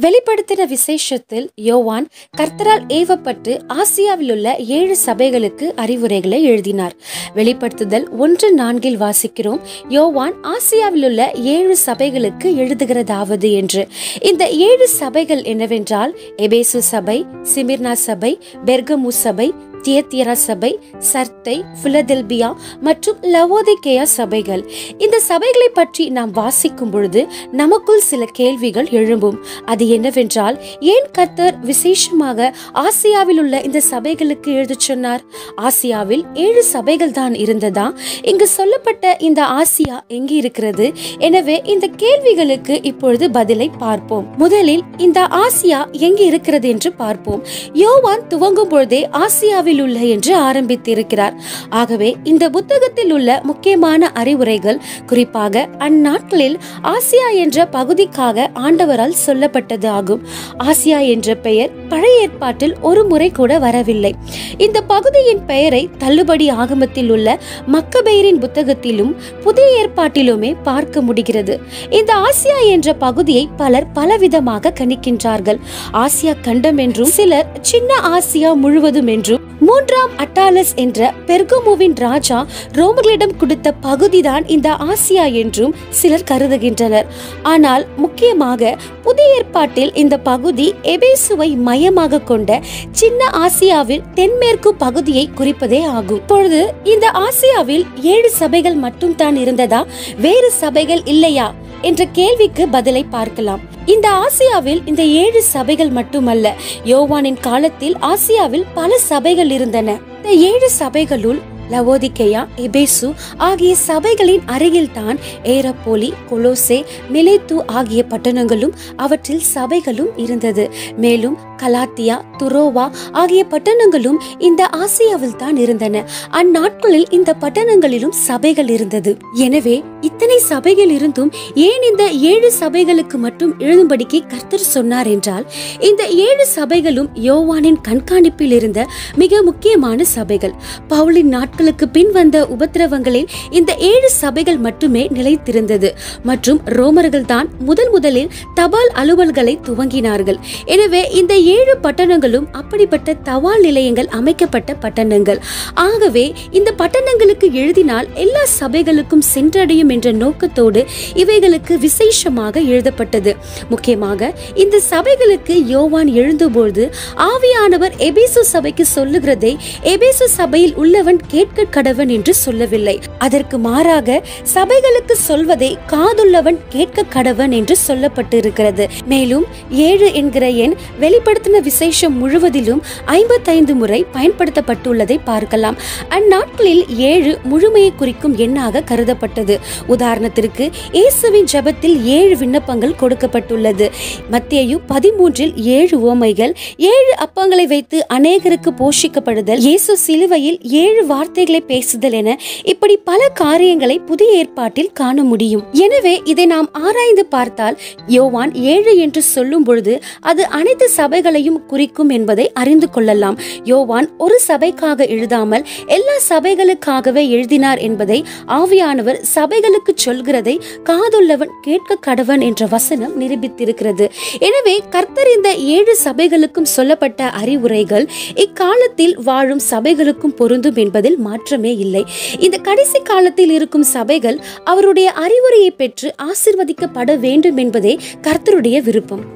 வெளிப்படுத்தின விசேஷத்தில் யோவான் கர்த்தரால் ஏவப்பட்டு ஆசியாவில் உள்ள ஏழு சபைகளுக்கு அறிவுரைகளை எழுதினார் வெளிப்படுத்துதல் ஒன்று நான்கில் வாசிக்கிறோம் யோவான் ஆசியாவில் உள்ள ஏழு சபைகளுக்கு எழுதுகிறதாவது என்று இந்த ஏழு சபைகள் என்னவென்றால் எபேசு சபை சிமிர்னா சபை பெர்கமு சபை தியத்தியரா சபை சர்த்தை பிலதெல்பியா மற்றும் லவோதிகேயா சபைகள் இந்த சபைகளை பற்றி நாம் வாசிக்கும் பொழுது நமக்குள் சில கேள்விகள் எழும்பும் அது என்னவென்றால் ஏன் கர்த்தர் விசேஷமாக ஆசியாவில் உள்ள இந்த சபைகளுக்கு எழுதச் சொன்னார் ஆசியாவில் ஏழு சபைகள் தான் இருந்ததா இங்கு சொல்லப்பட்ட இந்த ஆசியா எங்கே இருக்கிறது எனவே இந்த கேள்விகளுக்கு இப்பொழுது பதிலை பார்ப்போம் முதலில் இந்த ஆசியா எங்கே இருக்கிறது என்று பார்ப்போம் யோவான் துவங்கும் பொழுதே ஆசியாவில் உள்ள என்று ஆரம்பித்திருக்கிறார் ஆகவே இந்த புத்தகத்தில் உள்ள முக்கியமான அறிவுரைகள் குறிப்பாக அந்நாட்களில் ஆசியா என்ற பகுதிக்காக ஆண்டவரால் சொல்லப்பட்டது ஆகும் ஆசியா என்ற பெயர் பழைய ஏற்பாட்டில் ஒரு முறை கூட வரவில்லை இந்த பகுதியின் பெயரை தள்ளுபடி ஆகமத்தில் உள்ள மக்கபெயரின் புத்தகத்திலும் புதிய ஏற்பாட்டிலுமே பார்க்க முடிகிறது இந்த ஆசியா என்ற பகுதியை பலர் பலவிதமாக கணிக்கின்றார்கள் ஆசியா கண்டம் என்றும் சிலர் சின்ன ஆசியா முழுவதும் என்றும் மூன்றாம் அட்டாலஸ் என்ற பெர்கமுவின் ராஜா ரோமர்களிடம் கொடுத்த பகுதிதான் இந்த ஆசியா என்றும் சிலர் கருதுகின்றனர் ஆனால் முக்கியமாக புதிய ஏற்பாட்டில் இந்த பகுதி எபேசுவை மையமாக கொண்ட சின்ன ஆசியாவின் தென்மேற்கு பகுதியை குறிப்பதே ஆகும் இப்பொழுது இந்த ஆசியாவில் ஏழு சபைகள் மட்டும் தான் இருந்ததா வேறு சபைகள் இல்லையா என்ற கேள்விக்கு பதிலை பார்க்கலாம் இந்த ஆசியாவில் இந்த ஏழு சபைகள் மட்டுமல்ல யோவானின் காலத்தில் ஆசியாவில் பல சபைகள் இருந்தன இந்த ஏழு சபைகளுள் லவோதிகேயா எபேசு ஆகிய சபைகளின் அருகில்தான் ஏரப்போலி கொலோசே மிலேத்து ஆகிய பட்டணங்களும் அவற்றில் சபைகளும் இருந்தது மேலும் கலாத்தியா துரோவா ஆகிய பட்டணங்களும் இந்த ஆசியாவில் தான் இருந்தன அந்நாட்களில் இந்த பட்டணங்களிலும் சபைகள் இருந்தது எனவே இத்தனை சபைகள் இருந்தும் ஏன் இந்த ஏழு சபைகளுக்கு மட்டும் எழுதும்படிக்கு கர்த்தர் சொன்னார் என்றால் இந்த ஏழு சபைகளும் யோவானின் கண்காணிப்பில் இருந்த மிக முக்கியமான சபைகள் பவுலின் நாட்களுக்கு பின் வந்த உபத்திரவங்களில் இந்த ஏழு சபைகள் மட்டுமே நிலைத்திருந்தது மற்றும் ரோமர்கள் தான் முதல் முதலில் தபால் அலுவல்களை துவங்கினார்கள் எனவே இந்த ஏழு பட்டணங்களும் அப்படிப்பட்ட தபால் நிலையங்கள் அமைக்கப்பட்ட பட்டணங்கள் ஆகவே இந்த பட்டணங்களுக்கு எழுதினால் எல்லா சபைகளுக்கும் சென்றடையும் என்ற நோக்கத்தோடு இவைகளுக்கு விசேஷமாக எழுதப்பட்டது முக்கியமாக இந்த சபைகளுக்கு யோவான் எழுந்தபொழுது ஆவியானவர் எபேசு சபைக்கு சொல்லுகிறதை எபேசு சபையில் உள்ளவன் கேட்க கடவன் என்று சொல்லவில்லை அதற்கு மாறாக சபைகளுக்கு சொல்வதை காதுள்ளவன் கேட்க கடவன் என்று சொல்லப்பட்டு இருக்கிறது மேலும் ஏழு என்கிற எண் வெளிப்படுத்தின விசேஷம் முழுவதிலும் ஐம்பத்தைந்து முறை பயன்படுத்தப்பட்டுள்ளதை பார்க்கலாம் அந்நாட்களில் ஏழு முழுமையை குறிக்கும் எண்ணாக கருதப்பட்டது உதாரணத்திற்கு இயேசுவின் ஜெபத்தில் ஏழு விண்ணப்பங்கள் கொடுக்கப்பட்டுள்ளது மத்தேயு பதிமூன்றில் ஏழு உவமைகள் ஏழு அப்பங்களை வைத்து அநேகருக்கு போஷிக்கப்படுதல் இயேசு சிலுவையில் ஏழு வார்த்தைகளை பேசுதல் என இப்படி பல காரியங்களை புதிய ஏற்பாட்டில் காண முடியும் எனவே இதை நாம் ஆராய்ந்து பார்த்தால் யோவான் ஏழு என்று சொல்லும் பொழுது அது அனைத்து சபைகளையும் குறிக்கும் என்பதை அறிந்து கொள்ளலாம் யோவான் ஒரு சபைக்காக எழுதாமல் எல்லா சபைகளுக்காகவே எழுதினார் என்பதை ஆவியானவர் சபைகளுக்கு சொல்கிறதை காதுள்ளவன் கேட்க கடவன் என்ற வசனம் நிரூபித்திருக்கிறது எனவே கர்த்தர் இந்த ஏழு சபைகளுக்கும் சொல்லப்பட்ட அறிவுரைகள் இக்காலத்தில் வாழும் சபைகளுக்கும் பொருந்தும் என்பதில் மாற்றமே இல்லை இந்த கடைசி காலத்தில் இருக்கும் சபைகள் அவருடைய அறிவுரையை பெற்று ஆசிர்வதிக்கப்பட வேண்டும் என்பதே கர்த்தருடைய விருப்பம்